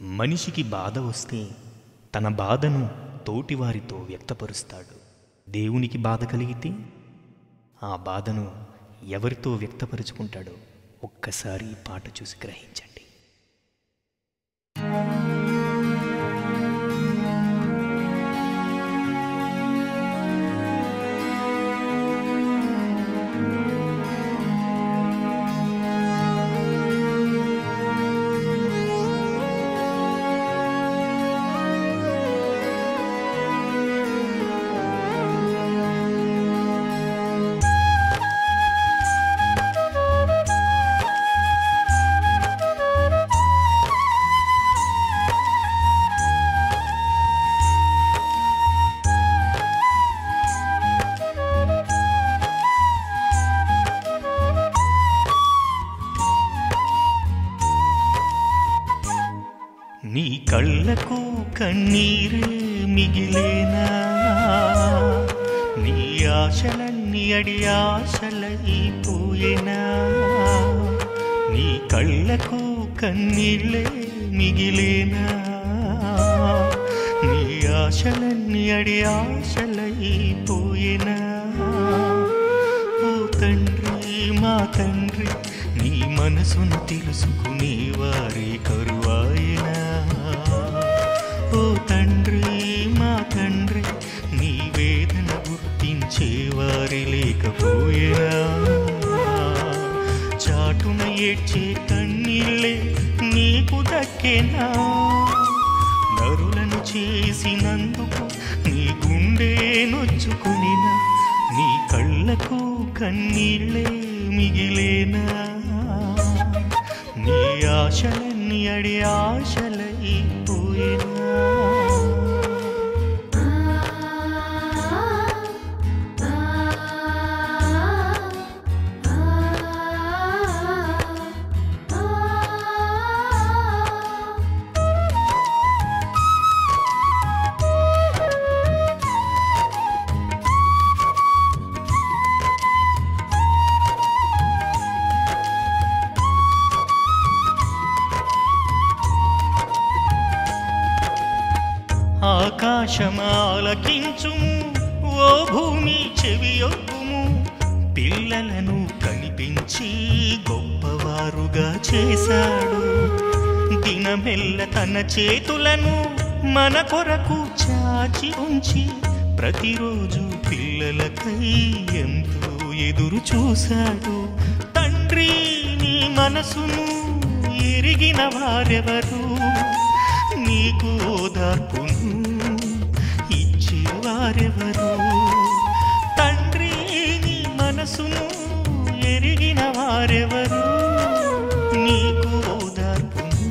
మనిషికి బాధ వస్తే తన బాధను తోటివారితో వ్యక్తపరుస్తాడు దేవునికి బాధ కలిగితే ఆ బాధను ఎవరితో వ్యక్తపరుచుకుంటాడో ఒక్కసారి ఈ పాట చూసి గ్రహించండి నీ కళ్ళకు కన్నీరే మిగిలేనా నీ ఆశలన్నీ అడి ఆశలైపోయేనా నీ కళ్ళకు కన్నీళ్ళే మిగిలేనా నీ ఆశలన్నీ అడి ఆశలైపోయేనా ఓ తండ్రి మా తండ్రి నీ మనసును తెలుసుకునే వారే కరువాయినా ఓ తండ్రి మా తండ్రి నీ వేదన గుర్తించే వారి లేకపోయినా చాటున ఏడ్చే కన్నీళ్ళే నీకు దక్కేనా నరులను చేసినందుకు నీ గుండె నొచ్చుకునిన నీ కళ్ళకు కన్నీళ్ళే మిగిలేనా నీ ఆశలన్నీ అడి ఆశలైపోయినా ఆకాశమాలకించుము ఓ భూమి చెవియొగ్గుము పిల్లలను కనిపించి గొప్పవారుగా చేశాడు దినమెల్ల తన చేతులను మన కొరకు చాచి ఉంచి ప్రతిరోజు పిల్లలకై ఎంతో ఎదురు చూశాడు తండ్రి నీ మనసును ఎరిగిన వారెవరు నీకు ఓదార్పును ఇచ్చేవారెవరు తండ్రి నీ మనసును ఎరిగిన వారెవరు నీకు ఓదార్పును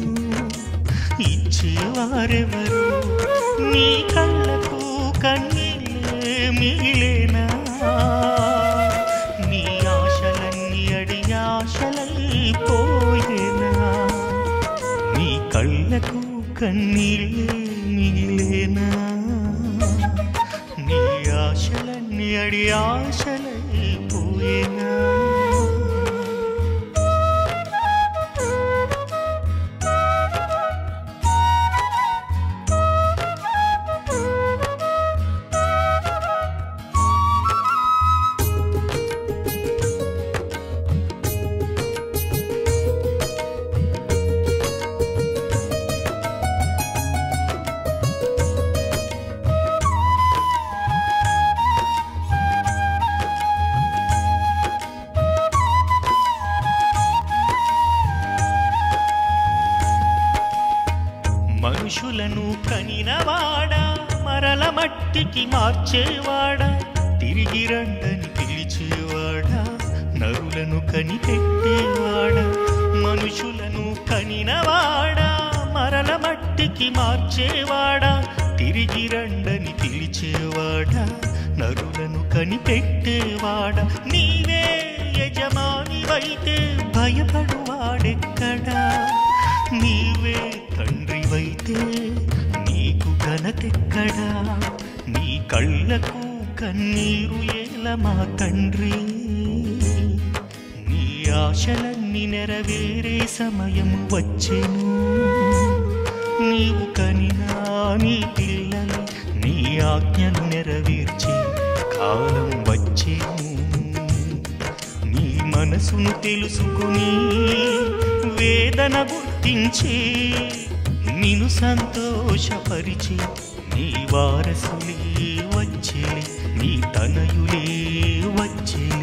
ఇచ్చేవారెవరు నీ కళ్ళకు కన్నీళ్ళే మిగిలేనా నీ ఆశలన్నీ అడి ఆశలైపోయేనా నీ కళ్ళకు కన్నీళ్ళే మిగిలేనా నీ ఆశలన్నీ అడి ఆశలైపోయేనా మనుషులను కనినవాడా మరల మట్టికి మార్చేవాడా తిరిగి రండని పిలిచేవాడా నరులను కనిపెట్టేవాడా మనుషులను కనినవాడా మరల మట్టికి మార్చేవాడా తిరిగి రండని పిలిచేవాడా నరులను కనిపెట్టేవాడా నీవే యజమానివైతే భయపడువాడెక్కడా నీవే తండ్రివైతే నీకు ఘనతెక్కడా నీ కళ్ళకు కన్నీరు ఏల మా తండ్రి నీ ఆశలన్నీ నెరవేరే సమయం వచ్చెను మనసును తెలుసుకుని వేదన గుర్తించి నిన్ను సంతోషపరిచి నీ వారసులే వచ్చే నీ తనయులే వచ్చే